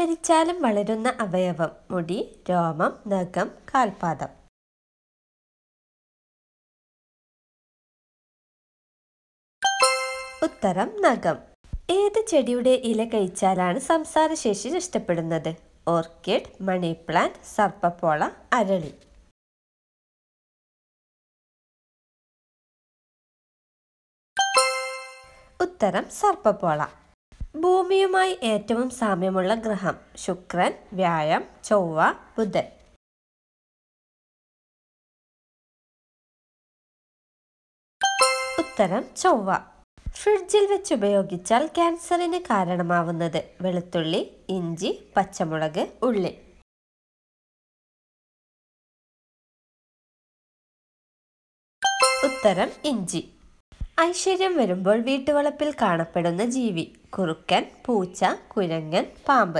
മരിച്ചാലും വളരുന്ന അവയവം മുടി രോമം നഖം കാൽപാദം ഉത്തരം നഖം ഏത് ചെടിയുടെ ഇല കഴിച്ചാലാണ് സംസാരശേഷി നഷ്ടപ്പെടുന്നത് ഓർക്കിഡ് മണി പ്ലാന്റ് സർപ്പപ്പോള അരളി ഉത്തരം സർപ്പപ്പോള ഭൂമിയുമായി ഏറ്റവും സാമ്യമുള്ള ഗ്രഹം ശുക്രൻ വ്യാഴം ചൊവ്വ ബുധൻ ഉത്തരം ചൊവ്വ ഫ്രിഡ്ജിൽ വെച്ച് ഉപയോഗിച്ചാൽ ക്യാൻസറിന് കാരണമാവുന്നത് വെളുത്തുള്ളി ഇഞ്ചി പച്ചമുളക് ഉള്ളി ഉത്തരം ഇഞ്ചി ഐശ്വര്യം വരുമ്പോൾ വീട്ടുവളപ്പിൽ കാണപ്പെടുന്ന ജീവി കുറുക്കൻ പൂച്ച കുരങ്ങൻ പാമ്പ്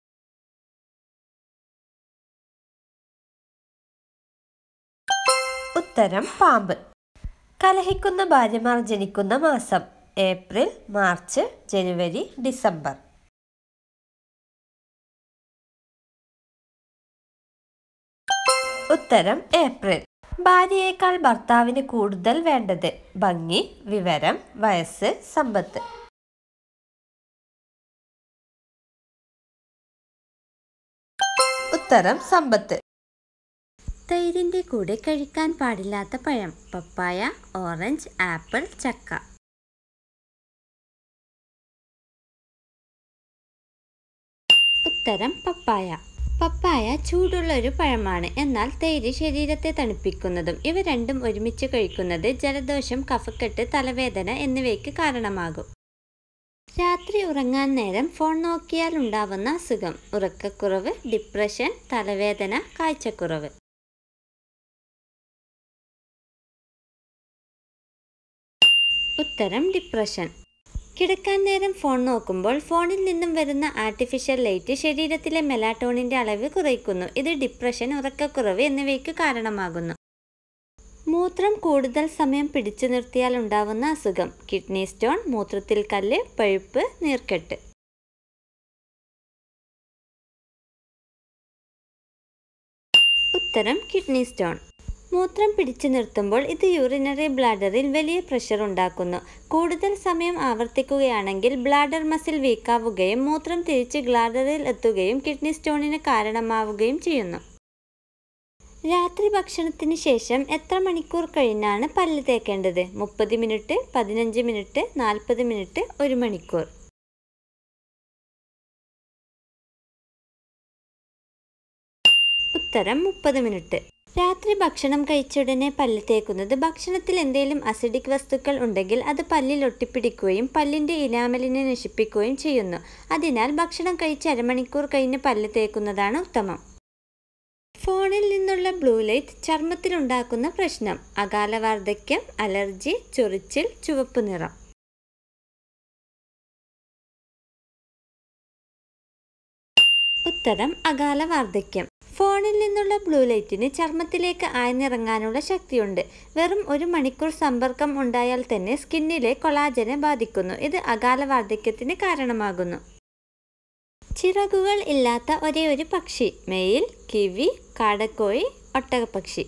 ഉത്തരം പാമ്പ് കലഹിക്കുന്ന ഭാര്യമാർ ജനിക്കുന്ന മാസം ഏപ്രിൽ മാർച്ച് ജനുവരി ഡിസംബർ ഉത്തരം ഏപ്രിൽ ഭാര്യയേക്കാൾ ഭർത്താവിന് കൂടുതൽ വേണ്ടത് ഭംഗി വിവരം വയസ്സ് സമ്പത്ത് ഉത്തരം സമ്പത്ത് തൈരിൻ്റെ കൂടെ കഴിക്കാൻ പാടില്ലാത്ത പഴം പപ്പായ ഓറഞ്ച് ആപ്പിൾ ചക്ക ഉത്തരം പപ്പായ പപ്പായ ചൂടുള്ള ഒരു പഴമാണ് എന്നാൽ തൈര് ശരീരത്തെ തണുപ്പിക്കുന്നതും ഇവ രണ്ടും ഒരുമിച്ച് കഴിക്കുന്നത് ജലദോഷം കഫക്കെട്ട് തലവേദന എന്നിവയ്ക്ക് കാരണമാകും രാത്രി ഉറങ്ങാൻ നേരം ഫോൺ നോക്കിയാൽ ഉണ്ടാവുന്ന അസുഖം ഉറക്കക്കുറവ് ഡിപ്രഷൻ തലവേദന കാഴ്ചക്കുറവ് ഉത്തരം ഡിപ്രഷൻ കിടക്കാൻ നേരം ഫോൺ നോക്കുമ്പോൾ ഫോണിൽ നിന്നും വരുന്ന ആർട്ടിഫിഷ്യൽ ലൈറ്റ് ശരീരത്തിലെ മെലാറ്റോണിൻ്റെ അളവ് കുറയ്ക്കുന്നു ഇത് ഡിപ്രഷൻ ഉറക്കക്കുറവ് എന്നിവയ്ക്ക് കാരണമാകുന്നു മൂത്രം കൂടുതൽ സമയം പിടിച്ചു നിർത്തിയാൽ ഉണ്ടാവുന്ന അസുഖം കിഡ്നി സ്റ്റോൺ മൂത്രത്തിൽ കല്ല് പഴുപ്പ് നീർക്കെട്ട് ഉത്തരം കിഡ്നി സ്റ്റോൺ മൂത്രം പിടിച്ചു നിർത്തുമ്പോൾ ഇത് യൂറിനറി ബ്ലാഡറിൽ വലിയ പ്രഷർ ഉണ്ടാക്കുന്നു കൂടുതൽ സമയം ആവർത്തിക്കുകയാണെങ്കിൽ ബ്ലാഡർ മസിൽ വീക്കാവുകയും മൂത്രം തിരിച്ച് ബ്ലാഡറിൽ എത്തുകയും കിഡ്നി സ്റ്റോണിന് കാരണമാവുകയും ചെയ്യുന്നു രാത്രി ഭക്ഷണത്തിന് ശേഷം എത്ര മണിക്കൂർ കഴിഞ്ഞാണ് പല്ല് തേക്കേണ്ടത് മുപ്പത് മിനിറ്റ് പതിനഞ്ച് മിനിറ്റ് നാൽപ്പത് മിനിറ്റ് ഒരു മണിക്കൂർ ഉത്തരം മുപ്പത് മിനിറ്റ് രാത്രി ഭക്ഷണം കഴിച്ചുടനെ പല്ല് തേക്കുന്നത് ഭക്ഷണത്തിൽ എന്തെങ്കിലും അസിഡിക് വസ്തുക്കൾ ഉണ്ടെങ്കിൽ അത് പല്ലിൽ ഒട്ടിപ്പിടിക്കുകയും പല്ലിൻ്റെ ഇനാമലിനെ നശിപ്പിക്കുകയും ചെയ്യുന്നു അതിനാൽ ഭക്ഷണം കഴിച്ച് അരമണിക്കൂർ കഴിഞ്ഞ് പല്ല് തേക്കുന്നതാണ് ഉത്തമം ഫോണിൽ നിന്നുള്ള ബ്ലൂ ലൈറ്റ് ചർമ്മത്തിലുണ്ടാക്കുന്ന പ്രശ്നം അകാല വാർദ്ധക്യം അലർജി ചൊറിച്ചിൽ ചുവപ്പ് നിറം ഉത്തരം അകാല വാർദ്ധക്യം ഫോണിൽ നിന്നുള്ള ബ്ലൂ ലൈറ്റിന് ചർമ്മത്തിലേക്ക് ആഴ്ന്നിറങ്ങാനുള്ള ശക്തിയുണ്ട് വെറും ഒരു മണിക്കൂർ സമ്പർക്കം ഉണ്ടായാൽ തന്നെ സ്കിന്നിലെ കൊളാജനെ ബാധിക്കുന്നു ഇത് അകാല വാർദ്ധക്യത്തിന് കാരണമാകുന്നു ചിറകുകൾ ഇല്ലാത്ത ഒരേ ഒരു പക്ഷി മെയിൽ കിവി കാടക്കോഴി ഒട്ടകപ്പക്ഷി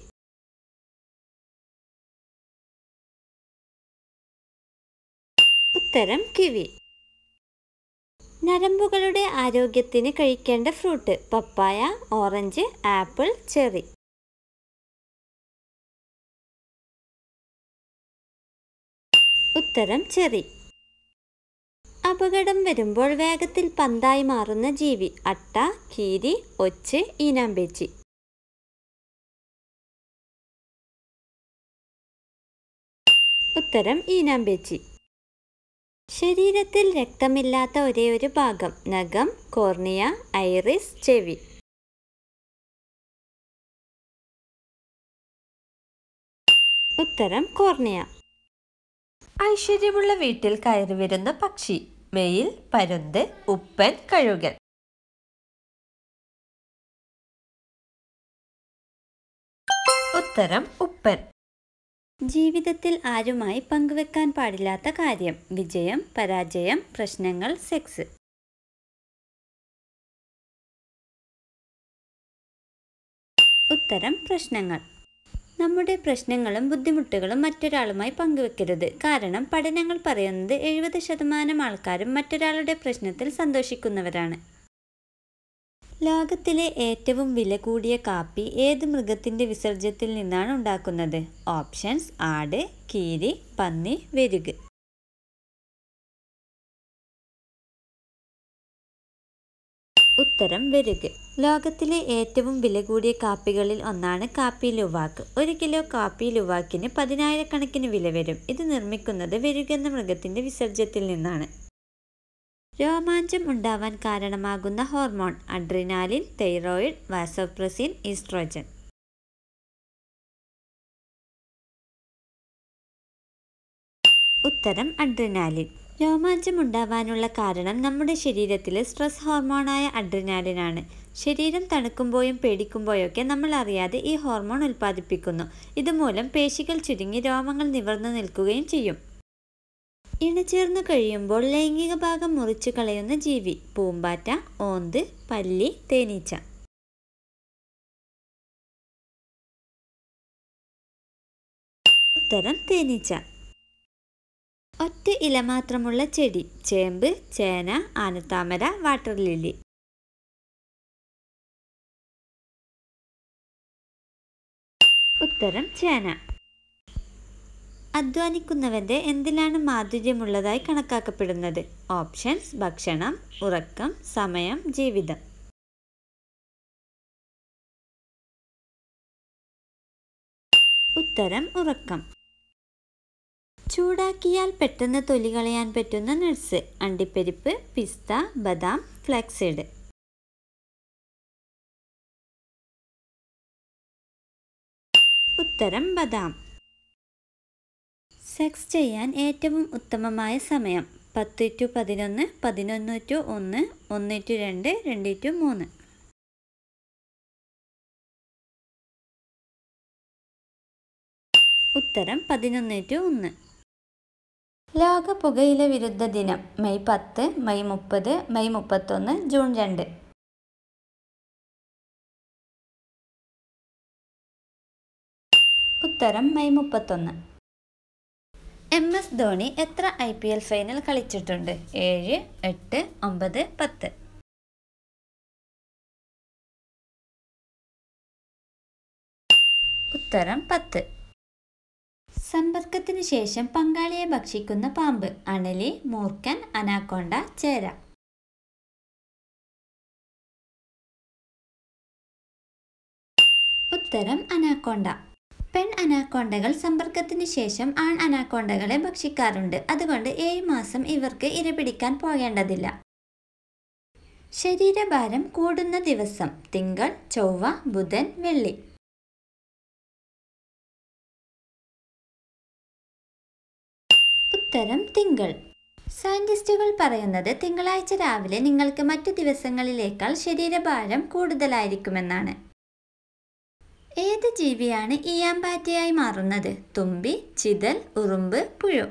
ഉത്തരം കിവി നരമ്പുകളുടെ ആരോഗ്യത്തിന് കഴിക്കേണ്ട fruit papaya orange apple cherry ഉത്തരം ചെറി അപകടം വരുമ്പോൾ വേഗത്തിൽ പന്തായി മാറുന്ന ജീവി അട്ട കീരി ഒച്ച് ഈനാമ്പേച്ചി ഉത്തരം ഈനാമ്പേച്ചി ശരീരത്തിൽ രക്തമില്ലാത്ത ഒരേ ഒരു ഭാഗം നഖം കോർണിയ ഐറിസ് ചെവി ഉത്തരം കോർണിയ ഐശ്വര്യമുള്ള വീട്ടിൽ കയറി വരുന്ന പക്ഷി മെയിൽ പരുന്ത് ഉപ്പൻ കഴുകൻ ഉത്തരം ഉപ്പൻ ജീവിതത്തിൽ ആരുമായി പങ്കുവെക്കാൻ പാടില്ലാത്ത കാര്യം വിജയം പരാജയം പ്രശ്നങ്ങൾ സെക്സ് ഉത്തരം പ്രശ്നങ്ങൾ നമ്മുടെ പ്രശ്നങ്ങളും ബുദ്ധിമുട്ടുകളും മറ്റൊരാളുമായി പങ്കുവെക്കരുത് കാരണം പഠനങ്ങൾ പറയുന്നത് എഴുപത് ശതമാനം ആൾക്കാരും മറ്റൊരാളുടെ പ്രശ്നത്തിൽ സന്തോഷിക്കുന്നവരാണ് ലോകത്തിലെ ഏറ്റവും വില കൂടിയ കാപ്പി ഏത് മൃഗത്തിൻ്റെ വിസർജ്യത്തിൽ നിന്നാണ് ഉണ്ടാക്കുന്നത് ഓപ്ഷൻസ് ആട് കീരി പന്നി വെരുക് ഉത്തരം വെരുക് ലോകത്തിലെ ഏറ്റവും വില കൂടിയ കാപ്പികളിൽ ഒന്നാണ് കാപ്പി ലുവാക്ക് ഒരു കിലോ കാപ്പി ലുവാക്കിന് പതിനായിരക്കണക്കിന് വില വരും ഇത് നിർമ്മിക്കുന്നത് വെരുക് എന്ന മൃഗത്തിൻ്റെ വിസർജ്യത്തിൽ നിന്നാണ് രോമാഞ്ചം ഉണ്ടാവാൻ കാരണമാകുന്ന hormone adrenaline thyroid vasopressin oestrogen ഉത്തരം അഡ്രിനാലിൻ രോമാഞ്ചം ഉണ്ടാവാനുള്ള കാരണം നമ്മുടെ ശരീരത്തിലെ സ്ട്രെസ് ഹോർമോണായ അഡ്രിനാലിനാണ് ശരീരം തണുക്കുമ്പോഴും പേടിക്കുമ്പോഴൊക്കെ നമ്മൾ അറിയാതെ ഈ ഹോർമോൺ ഉൽപ്പാദിപ്പിക്കുന്നു ഇതുമൂലം പേശികൾ ചുരുങ്ങി രോമങ്ങൾ നിവർന്നു നിൽക്കുകയും ചെയ്യും ഇണചേർന്നു കഴിയുമ്പോൾ ലൈംഗിക ഭാഗം മുറിച്ചു കളയുന്ന ജീവി പൂമ്പാറ്റ ഓന്ത് പല്ലി തേനീച്ച ഉത്തരം തേനീച്ച ഒറ്റ ഇല മാത്രമുള്ള ചെടി ചേമ്പ് ചേന ആനത്താമര വാട്ടർ ലില്ലി ഉത്തരം ചേന അധ്വാനിക്കുന്നവൻ്റെ എന്തിലാണ് മാധുര്യമുള്ളതായി കണക്കാക്കപ്പെടുന്നത് ഓപ്ഷൻസ് ഭക്ഷണം ഉറക്കം സമയം ജീവിതം ഉത്തരം ഉറക്കം ചൂടാക്കിയാൽ പെട്ടെന്ന് തൊലി കളയാൻ പറ്റുന്ന നട്സ് അണ്ടിപ്പരിപ്പ് പിസ്ത ബദാം ഫ്ലാക്സീഡ് ഉത്തരം ബദാം സെക്സ് ചെയ്യാൻ ഏറ്റവും ഉത്തമമായ സമയം പത്ത് ടു പതിനൊന്ന് പതിനൊന്ന് ടു ഒന്ന് ഒന്ന് ടു രണ്ട് രണ്ട് ടു മൂന്ന് ഉത്തരം പതിനൊന്ന് ടു ഒന്ന് ലോക പുകയില വിരുദ്ധ ദിനം മെയ് പത്ത് മെയ് മുപ്പത് മെയ് മുപ്പത്തൊന്ന് ജൂൺ രണ്ട് ഉത്തരം മെയ് മുപ്പത്തൊന്ന് എം എസ് ധോണി എത്ര ഐ പി എൽ ഫൈനൽ കളിച്ചിട്ടുണ്ട് ഏഴ് എട്ട് ഒമ്പത് പത്ത് ഉത്തരം പത്ത് സമ്പർക്കത്തിന് ശേഷം പങ്കാളിയെ ഭക്ഷിക്കുന്ന പാമ്പ് അണലി മൂർക്കൻ അനാക്കോണ്ട ചേര ഉത്തരം അനാക്കോണ്ട പെൺ അനാക്കോണ്ടകൾ സമ്പർക്കത്തിന് ശേഷം ആൺ അനാക്കോണ്ടകളെ ഭക്ഷിക്കാറുണ്ട് അതുകൊണ്ട് ഏഴ് മാസം ഇവർക്ക് ഇര പിടിക്കാൻ പോകേണ്ടതില്ല ശരീരഭാരം കൂടുന്ന ദിവസം തിങ്കൾ ചൊവ്വ ബുധൻ വെള്ളി ഉത്തരം തിങ്കൾ സയന്റിസ്റ്റുകൾ പറയുന്നത് തിങ്കളാഴ്ച രാവിലെ നിങ്ങൾക്ക് മറ്റു ദിവസങ്ങളിലേക്കാൾ ശരീരഭാരം കൂടുതലായിരിക്കുമെന്നാണ് ഏത് ജീവിയാണ് ഇയാമ്പാറ്റയായി മാറുന്നത് തുമ്പി ചിതൽ ഉറുമ്പ് പുഴു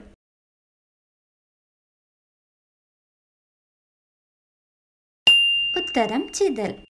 ഉത്തരം ചിതൽ